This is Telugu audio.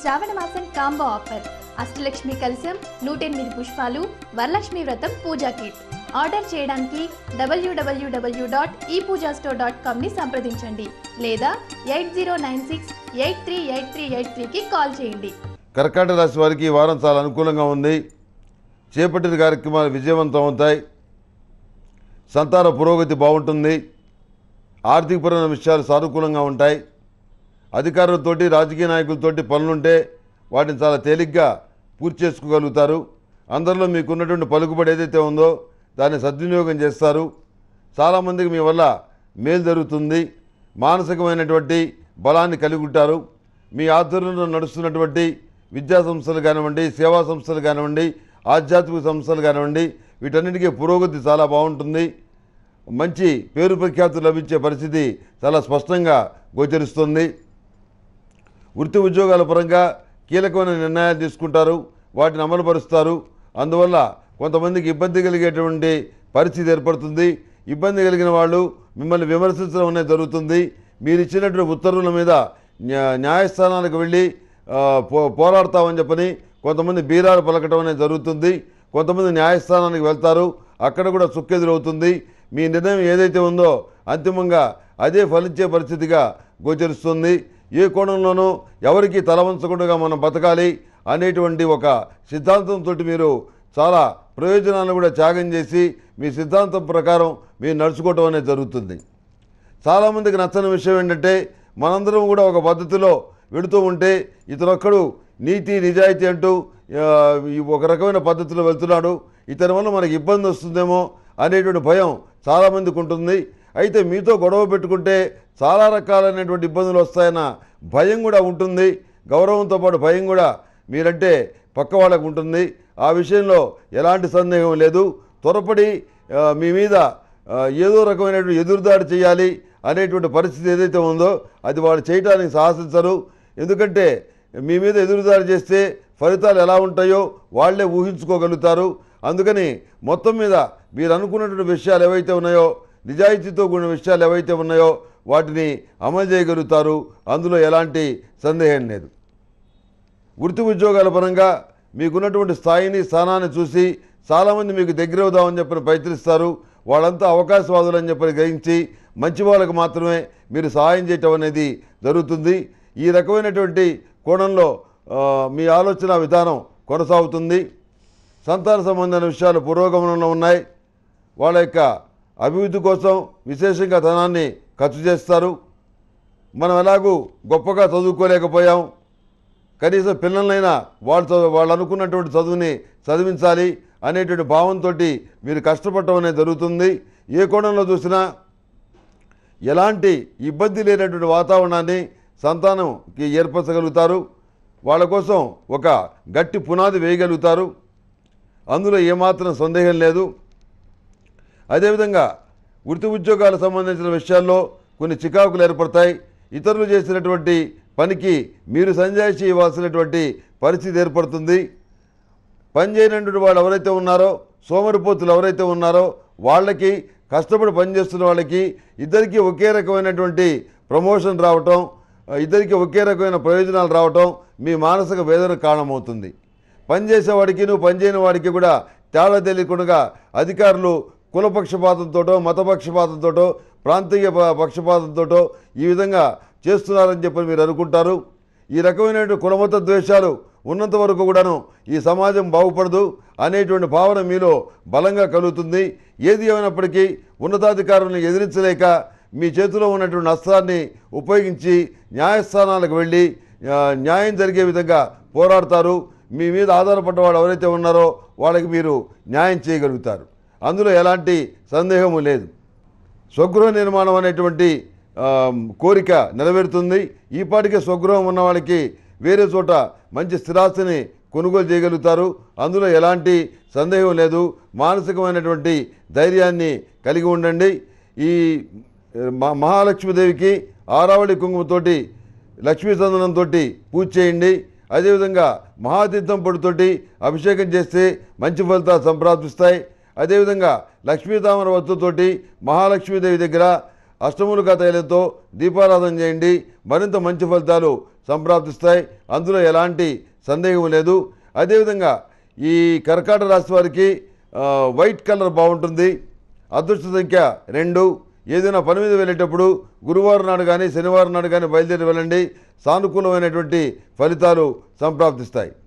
శ్రావణ మాసం కాంబో ఆఫర్ అష్టలక్ష్మి కలశం నూట ఎనిమిది పుష్పాలు వరలక్ష్మి వ్రతం పూజా కిట్ ఆర్డర్ చేయడానికి డబ్ల్యూడబ్ల్యూడబ్ల్యూ డాట్ ఈ పూజా స్టోర్ డాట్ కామ్ని సంప్రదించండి లేదా eight zero nine six eight three eight three eight త్రీకి కాల్ చేయండి కర్కాటక రాశి వారికి ఈ వారం చాలా అనుకూలంగా ఉంది చేపట్టిన కార్యక్రమాలు విజయవంతం అవుతాయి సంతాన పురోగతి బాగుంటుంది ఆర్థికపరమైన విషయాలు సానుకూలంగా ఉంటాయి అధికారులతోటి రాజకీయ నాయకులతోటి పనులుంటే వాటిని చాలా తేలిగ్గా పూర్తి చేసుకోగలుగుతారు అందరిలో మీకున్నటువంటి పలుకుబడి ఏదైతే ఉందో దాన్ని సద్వినియోగం చేస్తారు చాలామందికి మీ వల్ల మేలు జరుగుతుంది మానసికమైనటువంటి బలాన్ని కలిగి ఉంటారు మీ ఆధ్వర్యంలో నడుస్తున్నటువంటి విద్యా సంస్థలు కానివ్వండి సేవా సంస్థలు కానివ్వండి ఆధ్యాత్మిక సంస్థలు కానివ్వండి వీటన్నిటికీ పురోగతి చాలా బాగుంటుంది మంచి పేరు ప్రఖ్యాతులు లభించే పరిస్థితి చాలా స్పష్టంగా గోచరిస్తుంది వృత్తి ఉద్యోగాల పరంగా కీలకమైన నిర్ణయాలు తీసుకుంటారు వాటిని అమలుపరుస్తారు అందువల్ల కొంతమందికి ఇబ్బంది కలిగేటువంటి పరిస్థితి ఏర్పడుతుంది ఇబ్బంది కలిగిన వాళ్ళు మిమ్మల్ని విమర్శించడం అనేది జరుగుతుంది మీరు ఇచ్చినటువంటి ఉత్తర్వుల మీద న్యా- న్యాయస్థానాలకు వెళ్ళి ఆ, పో పోరాడతామని చెప్పని కొంతమంది బీరాలు పలకటం అనేది జరుగుతుంది కొంతమంది న్యాయస్థానానికి వెళ్తారు అక్కడ కూడా సుక్కెదురవుతుంది మీ నిర్ణయం ఏదైతే ఉందో అంతిమంగా అదే ఫలించే పరిస్థితిగా గోచరిస్తుంది ఏ కోణంలోనూ ఎవరికి తలవంచకుండా మనం బతకాలి అనేటువంటి ఒక సిద్ధాంతంతో మీరు చాలా ప్రయోజనాలను కూడా త్యాగం చేసి మీ సిద్ధాంతం ప్రకారం మీరు నడుచుకోవటం అనేది జరుగుతుంది చాలామందికి నచ్చని విషయం ఏంటంటే మనందరం కూడా ఒక పద్ధతిలో వెళుతూ ఉంటే ఇతనొక్కడు నీతి నిజాయితీ అంటూ ఆ, ఈ ఒక రకమైన పద్ధతిలో వెళ్తున్నాడు ఇతని వల్ల మనకి ఇబ్బంది వస్తుందేమో అనేటువంటి భయం చాలామందికి ఉంటుంది అయితే మీతో గొడవ పెట్టుకుంటే చాలా రకాలైనటువంటి ఇబ్బందులు వస్తాయన్న భయం కూడా ఉంటుంది గౌరవంతో పాటు భయం కూడా మీరంటే పక్క వాళ్ళకు ఉంటుంది ఆ విషయంలో ఎలాంటి సందేహం లేదు త్వరపడి ఆ, మీ మీద ఆ, ఏదో రకమైనటువంటి ఎదురుదాడి చేయాలి అనేటువంటి పరిస్థితి ఏదైతే ఉందో అది వాళ్ళు చేయడానికి సాహసించరు ఎందుకంటే మీ మీద ఎదురుదాడి చేస్తే ఫలితాలు ఎలా ఉంటాయో వాళ్ళే ఊహించుకోగలుగుతారు అందుకని మొత్తం మీద మీరు అనుకున్నటువంటి విషయాలు ఏవైతే ఉన్నాయో నిజాయితీతో కూడిన విషయాలు ఏవైతే ఉన్నాయో వాటిని అమలు చేయగలుగుతారు అందులో ఎలాంటి సందేహం లేదు వృత్తి ఉద్యోగాల పరంగా మీకున్నటువంటి స్థాయిని స్థానాన్ని చూసి చాలామంది మీకు దగ్గర అవుదామని చెప్పని ప్రయత్నిస్తారు వాళ్ళంతా అవకాశవాదులు అని చెప్పని గ్రహించి మంచి వాళ్ళకు మాత్రమే మీరు సహాయం చేయటం అనేది జరుగుతుంది ఈ రకమైనటువంటి కోణంలో ఆ, మీ ఆలోచన విధానం కొనసాగుతుంది సంతాన సంబంధమైన విషయాలు పురోగమనంలో ఉన్నాయి వాళ్ళ యొక్క అభివృద్ధి కోసం విశేషంగా ధనాన్ని ఖర్చు చేస్తారు మనం ఎలాగూ గొప్పగా చదువుకోలేకపోయాం కనీసం పిల్లలైనా వాళ్ళు చదువు వాళ్ళు అనుకున్నటువంటి చదువుని చదివించాలి అనేటువంటి భావంతో మీరు కష్టపడటం అనేది జరుగుతుంది ఏ కోణంలో చూసినా ఎలాంటి ఇబ్బంది లేనటువంటి వాతావరణాన్ని సంతానంకి ఏర్పరచగలుగుతారు వాళ్ళ కోసం ఒక గట్టి పునాది వేయగలుగుతారు అందులో ఏమాత్రం సందేహం లేదు అదేవిధంగా వృత్తి ఉద్యోగాలకు సంబంధించిన విషయాల్లో కొన్ని చికాకులు ఏర్పడతాయి ఇతరులు చేసినటువంటి పనికి మీరు సంజాయిషి ఇవ్వాల్సినటువంటి పరిస్థితి ఏర్పడుతుంది పని చేయనటువంటి వాళ్ళు ఎవరైతే ఉన్నారో సోమరిపోతులు ఎవరైతే ఉన్నారో వాళ్ళకి కష్టపడి పనిచేస్తున్న వాళ్ళకి ఇద్దరికీ ఒకే రకమైనటువంటి ప్రమోషన్ రావటం ఇద్దరికీ ఒకే రకమైన ప్రయోజనాలు రావటం మీ మానసిక వేదన కారణమవుతుంది పనిచేసేవాడికి నువ్వు పనిచేయని వాడికి కూడా తేడా తెలియకుండా అధికారులు కులపక్షపాతంతోటో మతపక్షపాతంతోటో ప్రాంతీయ ప- పక్షపాతంతోటో ఈ విధంగా చేస్తున్నారని చెప్పి మీరు అనుకుంటారు ఈ రకమైనటువంటి కులమత ద్వేషాలు ఉన్నంత వరకు కూడాను ఈ సమాజం బాగుపడదు అనేటువంటి భావన మీలో బలంగా కలుగుతుంది ఏది ఏమైనప్పటికీ ఉన్నతాధికారులను ఎదిరించలేక మీ చేతిలో ఉన్నటువంటి అస్త్రాన్ని ఉపయోగించి న్యాయస్థానాలకు వెళ్ళి ఆ, న్యాయం జరిగే విధంగా పోరాడతారు మీ మీద ఆధారపడ్డ వాళ్ళు ఎవరైతే ఉన్నారో వాళ్ళకి మీరు న్యాయం చేయగలుగుతారు అందులో ఎలాంటి సందేహము లేదు స్వగృహ నిర్మాణం అనేటువంటి ఆ, కోరిక నెరవేరుతుంది ఈ పాటికే స్వగృహం ఉన్న వాళ్ళకి వేరే చోట మంచి స్థిరాస్తిని కొనుగోలు చేయగలుగుతారు అందులో ఎలాంటి సందేహం లేదు మానసికమైనటువంటి ధైర్యాన్ని కలిగి ఉండండి ఈ మ- మహాలక్ష్మీదేవికి ఆరావళి కుంకుమతోటి లక్ష్మీ చందనంతో పూజ చేయండి అదేవిధంగా మహాతీర్థం పొడితోటి అభిషేకం చేస్తే మంచి ఫలితాలు సంప్రాప్తిస్తాయి అదేవిధంగా లక్ష్మీ తామర వత్తుతోటి మహాలక్ష్మీదేవి దగ్గర అష్టములుగా తైలంతో దీపారాధన చేయండి మరింత మంచి ఫలితాలు సంప్రాప్తిస్తాయి అందులో ఎలాంటి సందేహం లేదు అదేవిధంగా ఈ కర్కాట రాశి వారికి ఆ, వైట్ కలర్ బాగుంటుంది అదృష్ట సంఖ్య రెండు ఏదైనా పని మీద వెళ్ళేటప్పుడు గురువారం నాడు కానీ శనివారం నాడు కానీ బయలుదేరి వెళ్ళండి సానుకూలమైనటువంటి ఫలితాలు సంప్రాప్తిస్తాయి